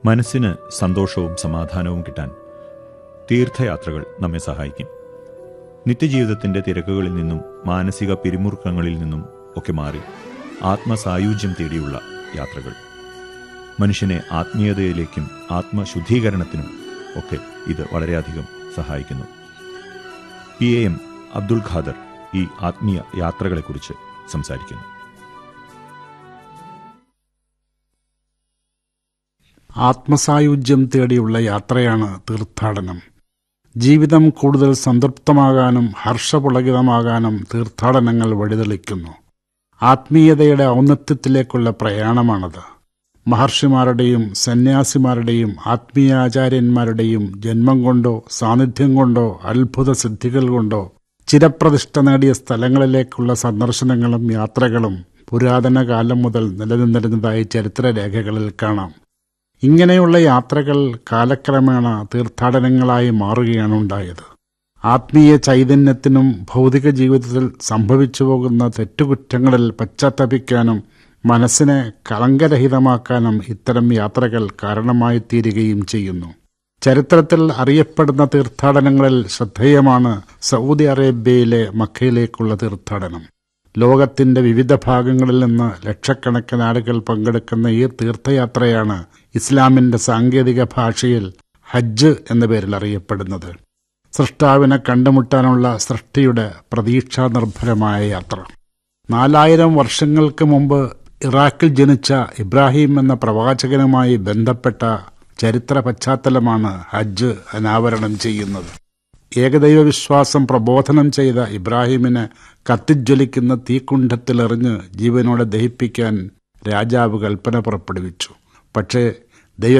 മനസ്സിന് സന്തോഷവും സമാധാനവും കിട്ടാൻ തീർത്ഥയാത്രകൾ നമ്മെ സഹായിക്കും നിത്യജീവിതത്തിന്റെ തിരക്കുകളിൽ നിന്നും മാനസിക പിരിമുറുക്കങ്ങളിൽ നിന്നും ഒക്കെ മാറി ആത്മസായുജ്യം തേടിയുള്ള യാത്രകൾ മനുഷ്യനെ ആത്മീയതയിലേക്കും ആത്മശുദ്ധീകരണത്തിനും ഒക്കെ ഇത് വളരെയധികം സഹായിക്കുന്നു P A M Abdul Khader ഈ ആത്മീയ യാത്രകളെക്കുറിച്ച് സംസാരിക്കുന്നു ആത്മസായുജ്യം തേടിയുള്ള യാത്രയാണ് തീർത്ഥാടനം ജീവിതം കൂടുതൽ സംതൃപ്തമാകാനും ഹർഷപുളകിതമാകാനും തീർത്ഥാടനങ്ങൾ വഴിതെളിക്കുന്നു ആത്മീയതയുടെ ഔന്നത്യത്തിലേക്കുള്ള പ്രയാണമാണത് മഹർഷിമാരുടെയും സന്യാസിമാരുടെയും ആത്മീയാചാര്യന്മാരുടെയും ജന്മം കൊണ്ടോ സാന്നിധ്യം കൊണ്ടോ അത്ഭുത സിദ്ധികൾ കൊണ്ടോ ചിരപ്രതിഷ്ഠ നേടിയ സ്ഥലങ്ങളിലേക്കുള്ള സന്ദർശനങ്ങളും യാത്രകളും പുരാതന കാലം മുതൽ നിലനിന്നിരുന്നതായി ചരിത്രരേഖകളിൽ കാണാം ഇങ്ങനെയുള്ള യാത്രകൾ കാലക്രമേണ തീർത്ഥാടനങ്ങളായി മാറുകയാണ് ഉണ്ടായത് ആത്മീയ ചൈതന്യത്തിനും ഭൗതിക ജീവിതത്തിൽ സംഭവിച്ചു പോകുന്ന തെറ്റുകുറ്റങ്ങളിൽ പശ്ചാത്തപിക്കാനും മനസ്സിനെ കളങ്കരഹിതമാക്കാനും ഇത്തരം യാത്രകൾ കാരണമായി തീരുകയും ചെയ്യുന്നു ചരിത്രത്തിൽ അറിയപ്പെടുന്ന തീർത്ഥാടനങ്ങളിൽ ശ്രദ്ധേയമാണ് സൗദി അറേബ്യയിലെ മക്കയിലേക്കുള്ള തീർത്ഥാടനം ലോകത്തിന്റെ വിവിധ ഭാഗങ്ങളിൽ നിന്ന് ലക്ഷക്കണക്കിന് ആളുകൾ പങ്കെടുക്കുന്ന ഈ തീർത്ഥയാത്രയാണ് ഇസ്ലാമിന്റെ സാങ്കേതിക ഭാഷയിൽ ഹജ്ജ് എന്ന പേരിൽ അറിയപ്പെടുന്നത് സൃഷ്ടാവിനെ കണ്ടുമുട്ടാനുള്ള സൃഷ്ടിയുടെ പ്രതീക്ഷാനിർഭരമായ യാത്ര നാലായിരം വർഷങ്ങൾക്ക് മുമ്പ് ഇറാഖിൽ ജനിച്ച ഇബ്രാഹിം എന്ന പ്രവാചകനുമായി ബന്ധപ്പെട്ട ചരിത്ര പശ്ചാത്തലമാണ് ഹജ്ജ് അനാവരണം ചെയ്യുന്നത് ഏകദൈവ വിശ്വാസം പ്രബോധനം ചെയ്ത ഇബ്രാഹിമിനെ കത്തിജ്വലിക്കുന്ന തീക്കുണ്ഠത്തിലെറിഞ്ഞ് ജീവനോടെ ദഹിപ്പിക്കാൻ രാജാവ് കൽപ്പന പുറപ്പെടുവിച്ചു പക്ഷേ